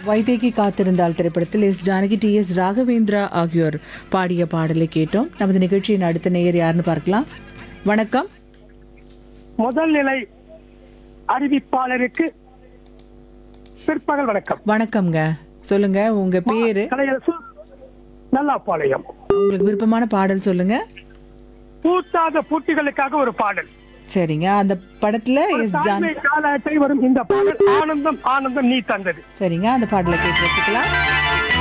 வைதேகி காத்திருந்தால் திரைப்படத்தில் S Janaki T S Raghavendra ஆகியோர் பாடிய பாடலை கேட்டோம் நமது நிகழ்ச்சியின் அடுத்த நேயர் யாருன்னு பார்க்கலாம் வணக்கம் முதல் நிலை அறிவிப்பாளருக்கு பிற்பகல் வணக்கம் வணக்கம்ங்க சொல்லுங்க உங்க பேரு கலையரசு நல்லாப்பாளையம் உங்களுக்கு விருப்பமான பாடல் சொல்லுங்க பூத்தாத பூட்டிகளுக்காக ஒரு பாடல் சரிங்க அந்த படத்துல எஸ் ஜான் தாய்மை காலத்தை வரும் இந்த பாடல் ஆனந்தம் ஆனந்தம் நீ தந்தது சரிங்க அந்த பாடலை கேட்டு ரசிக்கலாம்